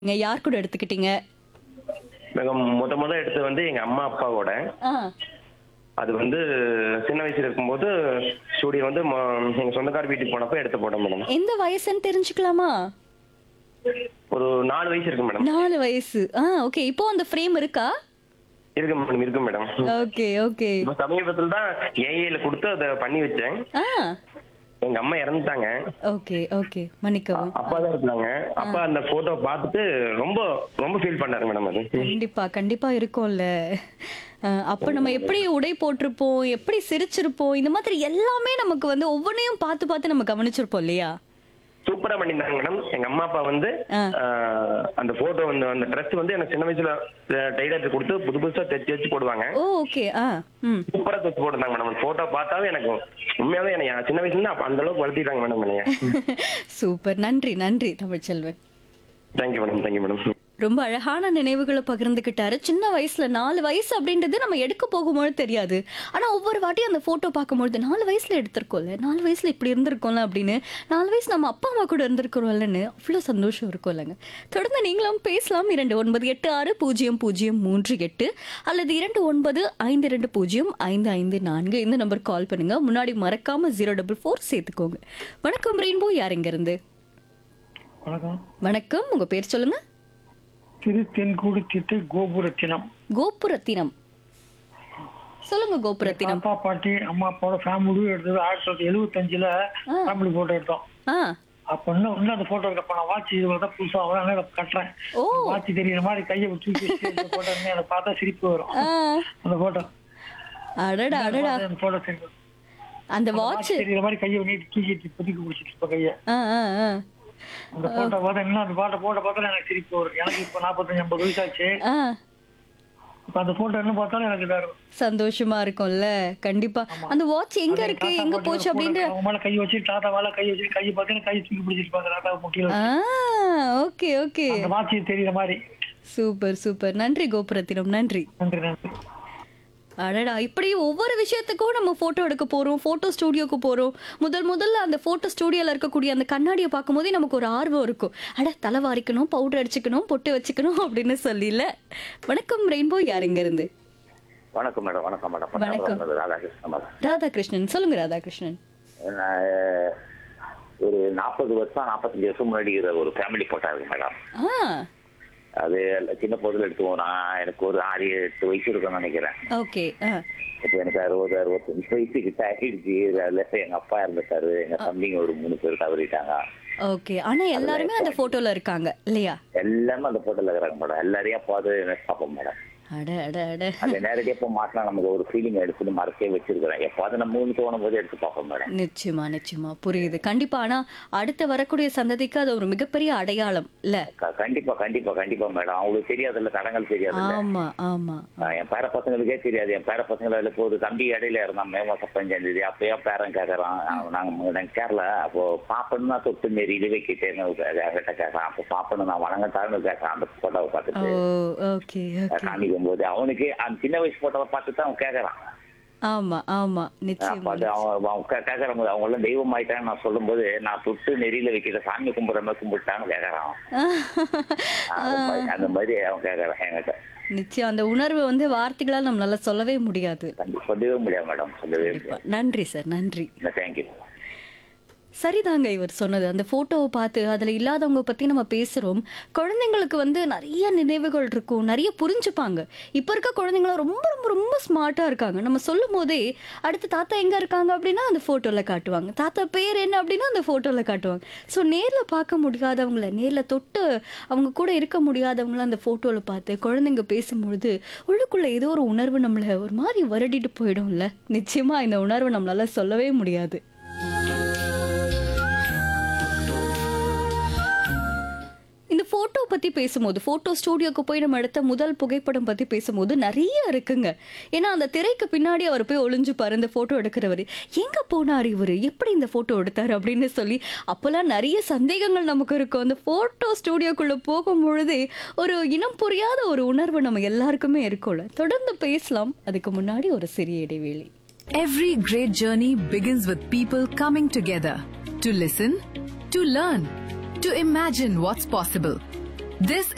நீங்க யார் கூட எடுத்துக்கிட்டீங்க நாங்க முத முத எடுத்தது வந்து எங்க அம்மா அப்பாவோட ஆ, அது வந்து சின்ன வயசுல இருக்கும்போது ஸ்டூடியோ வந்து ம- எங்க சொந்தக்கார வீட்டுக்கு போனப்ப எடுத்து போட்டோம் மேடம் எந்த வயசுன்னு தெரிஞ்சுக்கலாமா ஒரு நாலு வயசு இருக்கு மேடம் நாலு வயசு ஆ ஓகே இப்போ அந்த ஃப்ரேம் இருக்கா இருக்கு மேடம் இருக்கு மேடம் ஓகே ஓகே இப்ப சமீபத்துல தான் ஏஐல கொடுத்து அதை பண்ணி வச்சேன் ஆ எங்க அம்மா இறந்துட்டாங்க ஓகே ஓகே மன்னிக்கவும் அப்பா தான் இருந்தாங்க அப்பா அந்த போட்டோ பார்த்துட்டு ரொம்ப ரொம்ப ஃபீல் பண்ணாரு மேடம் அது கண்டிப்பா கண்டிப்பா இருக்கும்ல அஹ், அப்ப நம்ம எப்படி உடை போட்டிருப்போம் எப்படி சிரிச்சிருப்போம் இந்த மாதிரி எல்லாமே நமக்கு வந்து ஒவ்வொன்றையும் பார்த்து பார்த்து நம்ம கவனிச்சிருப்போம் இல்லையா சூப்பரா பண்ணியிருந்தாங்க மேடம் எங்க அம்மா அப்பா வந்து ஆ. ஆஹ், அந்த போட்டோ வந்து அந்த ட்ரெஸ் வந்து எனக்கு சின்ன வயசுல டைலர் கொடுத்து புது புதுசா தைச்சு வச்சு போடுவாங்க ஓ ஓகே ஆ ம் சூப்பரா தைச்சு போட்டிருந்தாங்க மேடம் அந்த போட்டோ பார்த்தாவே எனக்கு உண்மையாவே எனக்கு சின்ன வயசுல இருந்து அப்ப அந்த அளவுக்கு வளர்த்திட்டாங்க மேடம் என்னைய சூப்பர் நன்றி நன்றி Tamilselvan thank you madam thank you madam ரொம்ப அழகான நினைவுகளை பகிர்ந்துக்கிட்டாரு சின்ன வயசுல நாலு வயசு அப்படின்றது நம்ம எடுக்க போகும்போது தெரியாது ஆனா ஒவ்வொரு வாட்டியும் அந்த போட்டோ பார்க்கும்பொழுது நாலு வயசுல எடுத்திருக்கோம்ல நாலு வயசுல இப்படி இருந்திருக்கோம்ல அப்படின்னு நாலு வயசு நம்ம அப்பா அம்மா கூட இருந்திருக்கிறோம்லன்னு அவ்வளோ சந்தோஷம் இருக்கும் இல்லைங்க தொடர்ந்து நீங்களும் பேசலாம் இரண்டு ஒன்பது எட்டு ஆறு பூஜ்ஜியம் பூஜ்ஜியம் மூன்று எட்டு அல்லது இரண்டு ஒன்பது ஐந்து இரண்டு பூஜ்ஜியம் ஐந்து ஐந்து நான்கு இந்த நம்பர் கால் பண்ணுங்க முன்னாடி மறக்காம ஜீரோ டபுள் ஃபோர் சேர்த்துக்கோங்க வணக்கம் ரெயின்போ யார் இங்க இருந்து வணக்கம் வணக்கம் உங்க பேர் சொல்லுங்க திரு தென்கூடு திட்டு கோபுரத்தினம் கோபுரத்தினம் சொல்லுங்க கோபுரத்தினம் அப்பா பாட்டி அம்மா அப்பாவோட ஃபேமிலி எடுத்தது ஆயிரத்தி தொள்ளாயிரத்தி எழுபத்தஞ்சுல ஆ. ஃபேமிலி போட்டோ எடுத்தோம் ஆ அப்ப இன்னும் இன்னும் அந்த போட்டோ இருக்கப்ப நான் வாட்ச் இது தான் புதுசா அவன் அதை கட்டுறேன் ஓ வாட்ச் தெரியுற மாதிரி கையை தூக்கி வச்சு அந்த போட்டோ அதை பார்த்தா சிரிப்பு வரும் ஆ, அந்த போட்டோ அடடா அடடா அந்த போட்டோ தெரியும் அந்த வாட்ச் வாட்ச் தெரியுற மாதிரி கையை நீட்டி தூக்கி புதுக்கி பிடிச்சிட்டு இருப்ப கையை ஆ ஆ ஆ அந்த போட்டோ பார்த்தா இன்னும் அந்த பாட்டை போட்டோ பார்த்தாலும் எனக்கு சிரிப்பு வரும் எனக்கு இப்போ நாற்பத்தஞ்சு ஐம்பது வயசாச்சு ஆ இப்ப அந்த போட்டோ என்ன பார்த்தாலும் எனக்கு இதா இருக்கும் சந்தோஷமா இருக்கும்ல கண்டிப்பா அந்த வாட்ச் எங்க அது இருக்கு தாத்தா எங்க பாட்டி போச்சு கூட அப்படின்ற அவங்க மேல கை வச்சு தாத்தா மேல கை வச்சு கை பார்த்தீங்கன்னா கை தூக்கி பிடிச்சிருப்பாங்க தாத்தா முக்கியம் ஆ ஓகே ஓகே அந்த வாட்சி தெரியுற மாதிரி சூப்பர் சூப்பர் நன்றி கோபுரத்தினம் நன்றி நன்றி நன்றி அடடா இப்படி ஒவ்வொரு விஷயத்துக்கும் நம்ம போட்டோ எடுக்க போறோம் போட்டோ ஸ்டூடியோக்கு போறோம் முதல் முதல்ல அந்த போட்டோ ஸ்டூடியோல இருக்கக்கூடிய அந்த கண்ணாடியை பார்க்கும்போதே நமக்கு ஒரு ஆர்வம் இருக்கும் அட தலை வாரிக்கணும் பவுடர் அடிச்சுக்கணும் பொட்டு வச்சுக்கணும் அப்படின்னு சொல்லில வணக்கம் ரெயின்போ யாருங்க இருந்து வணக்கம் மேடம் வணக்கம் மேடம் வணக்கம். பட்டாளம் ராதாகிருஷ்ணன் மேடம் ராதாகிருஷ்ணன் சொல்லுங்க ராதாகிருஷ்ணன் நான், அஹ், ஒரு நாற்பது வருஷம் நாற்பத்தஞ்சு வருஷம் முன்னாடி இருக்கிற ஒரு ஃபேமிலி போட்டோ இருக்கு மேடம் ஆ அது சின்ன பொருள் எடுத்துவோம் நான் எனக்கு ஒரு ஆறு எட்டு வயசு இருக்கும்னு நினைக்கிறேன் ஓகே ஆ இப்போ எனக்கு அறுபது அறுபத்தஞ்சு வயசு கிட்ட ஆகிடுச்சு அதுல எங்க அப்பா இறந்துட்டாரு எங்க தம்பிங்க ஒரு மூணு பேர் தவறிட்டாங்க ஓகே ஆனா எல்லாருமே அந்த போட்டோல இருக்காங்க இல்லையா எல்லாமே அந்த போட்டோல இருக்கிறாங்க மேடம் எல்லாரையும் பார்த்து பார்ப்போம் மேடம் அட அட அட அது நேரடியாக இப்போ மாட்டினா நமக்கு ஒரு ஃபீலிங் எடுத்துட்டு மறக்கவே வச்சிருக்கிறேன் எப்போது நம்ம மூணு தோணும் போது எடுத்து பார்ப்போம் மேடம் நிச்சயமா நிச்சயமா புரியுது கண்டிப்பா ஆனா அடுத்த வரக்கூடிய சந்ததிக்கு அது ஒரு மிகப்பெரிய அடையாளம் இல்ல க- கண்டிப்பா கண்டிப்பா கண்டிப்பா மேடம் அவங்களுக்கு தெரியாதுல்ல தடங்கள் தெரியாதுல்ல ஆமா ஆமா ஆஹ் என் பேர பசங்களுக்கே தெரியாது என் பேர பசங்கள இப்போ ஒரு தம்பி இடையில இருந்தான் மே மாசம் பஞ்சாம் தேதி அப்பயே பேரன் கேட்கறான் அவன் நாங்க நாங்க கேரள அப்போ பாப்பன்னு தான் தொட்டு மாரி இது வைக்கிட்டேன்னு கிட்ட கேட்கறான் அப்போ பாப்பன்னு நான் வணங்கத்தாருன்னு கேட்கறான் அந்த போட்டோவை ஓ பார்த்துட்டு ஓகே ஓகே காமிக்கும் போது அவனுக்கு அந்த சின்ன வயசு போட்டோவை பார்த்து தான் அவன் கேட்கறான் ஆமா ஆமா நிச்சயமா பார்த்து அவன் அவன் கே- கேட்கற போது அவங்க எல்லாம் தெய்வம் ஆயிட்டான்னு நான் சொல்லும்போது நான் தொட்டு நெறியில வைக்கிற சாமி கும்பிடுற மாதிரி கும்பிட்டான்னு கேட்கறான் அந்த மாதிரி- அந்த மாதிரி அவன் கேட்கறான் என்கிட்ட நிச்சயம் அந்த உணர்வு வந்து வார்த்தைகளால் நம்மளால சொல்லவே முடியாது கண்டி- சொல்லவே முடியாது மேடம் சொல்லவே முடியாது நன்றி சார் நன்றி தேங்க்யூ சரிதாங்க இவர் சொன்னது அந்த போட்டோவை பார்த்து அதுல இல்லாதவங்க பத்தி நம்ம பேசுறோம் குழந்தைங்களுக்கு வந்து நிறைய நினைவுகள் இருக்கும் நிறைய புரிஞ்சுப்பாங்க இப்ப இருக்க குழந்தைங்களாம் ரொம்ப ரொம்ப ரொம்ப ஸ்மார்ட்டா இருக்காங்க நம்ம சொல்லும் போதே அடுத்து தாத்தா எங்க இருக்காங்க அப்படின்னா அந்த போட்டோல காட்டுவாங்க தாத்தா பேர் என்ன அப்படின்னா அந்த போட்டோல காட்டுவாங்க ஸோ நேர்ல பார்க்க முடியாதவங்கள நேர்ல தொட்டு அவங்க கூட இருக்க முடியாதவங்கள அந்த போட்டோல பார்த்து குழந்தைங்க பேசும்பொழுது உள்ளுக்குள்ள ஏதோ ஒரு உணர்வு நம்மள ஒரு மாதிரி வருடிட்டு போயிடும்ல நிச்சயமா இந்த உணர்வை நம்மளால சொல்லவே முடியாது இந்த போட்டோ பத்தி பேசும்போது போட்டோ ஸ்டூடியோக்கு போய் நம்ம எடுத்த முதல் புகைப்படம் பத்தி பேசும்போது நிறைய இருக்குங்க ஏன்னா அந்த திரைக்கு பின்னாடி அவர் போய் ஒளிஞ்சுப்பாரு இந்த போட்டோ எடுக்கிறவர் எங்க போனார் இவரு எப்படி இந்த போட்டோ எடுத்தாரு அப்படின்னு சொல்லி அப்பெல்லாம் நிறைய சந்தேகங்கள் நமக்கு இருக்கும் அந்த போட்டோ ஸ்டூடியோக்குள்ள போகும் பொழுதே ஒரு இனம் புரியாத ஒரு உணர்வு நம்ம எல்லாருக்குமே இருக்கும்ல தொடர்ந்து பேசலாம் அதுக்கு முன்னாடி ஒரு சிறிய இடைவேளை Every great journey begins with people coming together to listen, to learn, to imagine what's possible. This